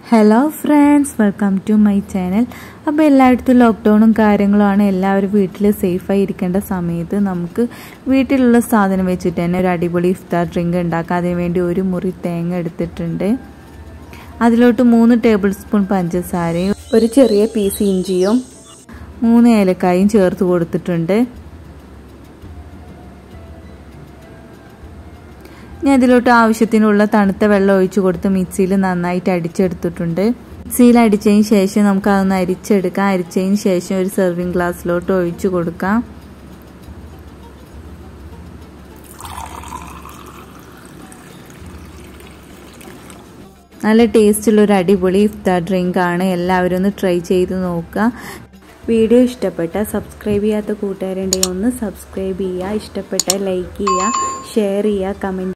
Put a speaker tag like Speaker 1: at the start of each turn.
Speaker 1: hello friends welcome to my channel അപ്പോൾ എല്ലായിടത്തും ലോക്ക്ഡൗണും കാര്യങ്ങളുമാണ് എല്ലാവരും വീട്ടിൽ സേഫായി ഇരിക്കേണ്ട സമയത്ത് നമുക്ക് വീട്ടിലുള്ള സാധനം വെച്ചിട്ട് തന്നെ ഒരു അടിപൊളി ഇഫ്താർ ഡ്രിങ്ക് ഉണ്ടാക്കാം അതിന് വേണ്ടി ഒരു മുറി തേങ്ങ എടുത്തിട്ടുണ്ട് അതിലോട്ട് മൂന്ന് ടേബിൾ സ്പൂൺ പഞ്ചസാരയും
Speaker 2: ഒരു ചെറിയ പീസ് ഇഞ്ചിയും
Speaker 1: മൂന്ന് ഏലക്കായും ചേർത്ത് കൊടുത്തിട്ടുണ്ട് ഞാൻ ഇതിലോട്ട് ആവശ്യത്തിനുള്ള തണുത്ത വെള്ളം ഒഴിച്ചു കൊടുത്ത് മിക്സിയിൽ നന്നായിട്ട് അടിച്ചെടുത്തിട്ടുണ്ട് മിക്സിയിൽ അടിച്ചതിന് ശേഷം നമുക്ക് അതൊന്ന് അരിച്ചെടുക്കാം അരിച്ചതിന് ശേഷം ഒരു സെർവിങ് ഗ്ലാസ്സിലോട്ട് ഒഴിച്ചു കൊടുക്കാം നല്ല ടേസ്റ്റുള്ള ഒരു അടിപൊളി ഇഫ്താർ ഡ്രിങ്ക് ആണ് എല്ലാവരും ഒന്ന് ട്രൈ ചെയ്ത് നോക്കുക
Speaker 2: വീഡിയോ ഇഷ്ടപ്പെട്ടാൽ സബ്സ്ക്രൈബ് ചെയ്യാത്ത കൂട്ടുകാരുണ്ടെങ്കിൽ ഒന്ന് സബ്സ്ക്രൈബ് ചെയ്യുക ഇഷ്ടപ്പെട്ടാൽ ലൈക്ക് ചെയ്യുക ഷെയർ ചെയ്യുക കമൻറ്റ്